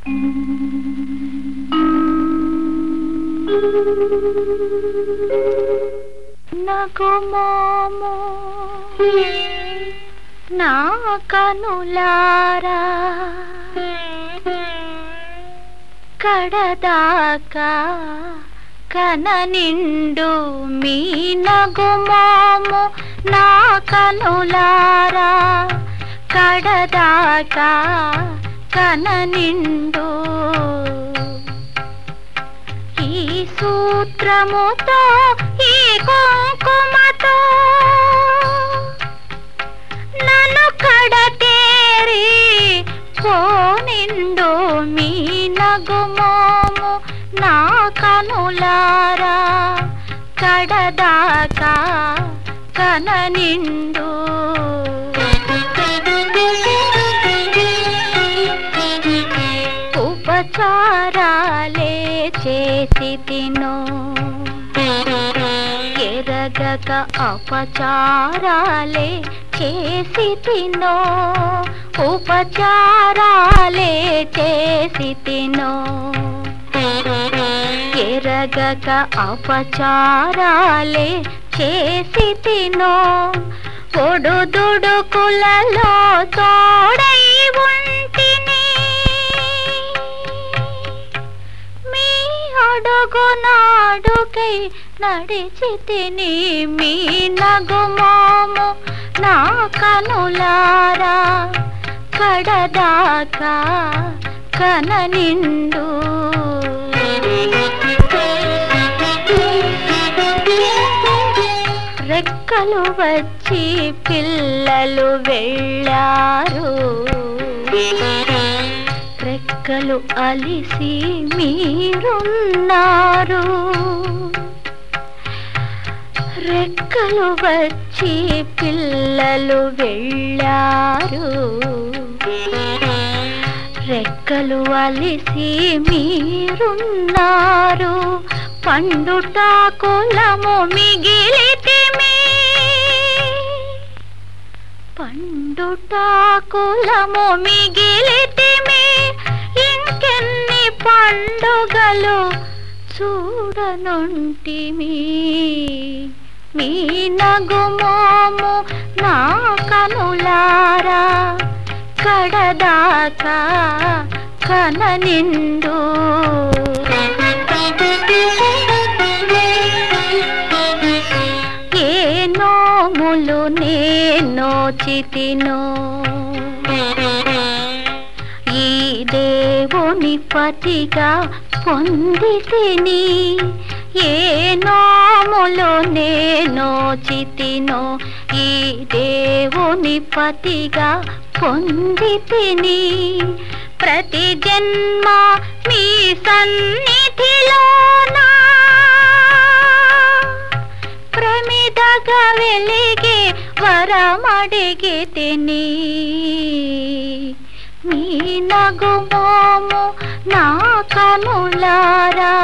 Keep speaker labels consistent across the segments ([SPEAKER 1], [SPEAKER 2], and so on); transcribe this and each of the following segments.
[SPEAKER 1] నగుమోము నా కనులారా కడదాకా కన నిండు మీ నగుమోము నా కనులారా కడదాకా కన నిండు ఈ సూత్రముతో ఈ కుంకుమతో నన్ను కడతేరి పోనిండు మీ నగుమోము నా కనులారా కడదాకా కన నిండు ఉపచారాలే చేసి తిను ఎరగక అపచారాలే చేసి తినో ఉపచారాలే చేసి తినో ఎరగక అపచారాలే చేసి తినో ఒడుదుడుకులలో తోడై ఉంటిని మీ అడుగునాడుకై నడిచి తిని మీ నగుమోము నా కనులారా కడదాకా కన నిండు రెక్కలు వచ్చి పిల్లలు వెళ్ళారు రెక్కలు అలిసి మీరున్నారు రెక్కలు వచ్చి పిల్లలు వెళ్ళారు రెక్కలు అలిసి మీరున్నారు పండుటాకులము మిగిలితిమి పండుటాకులము మిగిలితిమి ఇంకెన్ని పండుగలు చూడనుంటిమి మీ నగుమోము నా కనులారా కడదాకా కన నిండు ఏ నోములు నేను చితినో ఈ దేవుని పతిగా పొంది తిని ఏ నోములు నేను చితినో ఈ దేవుని పతిగా పొంది తిని ప్రతి జన్మ మీ సన్నిధిలోనా ప్రమిదగా వెలిగి వరమడిగి తిని మీ నగుమోము నా కనులారా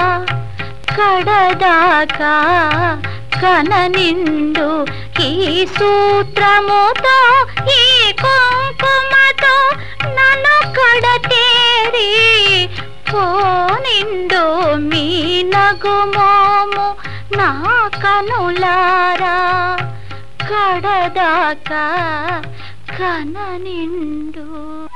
[SPEAKER 1] కడదాకా కన నిండు ఈ సూత్రముతో ఈ కుంకుమతో నన్ను కడతేరి పోనిండు మీ నగుమోము నా కనులారా కడదాకా కన నిండు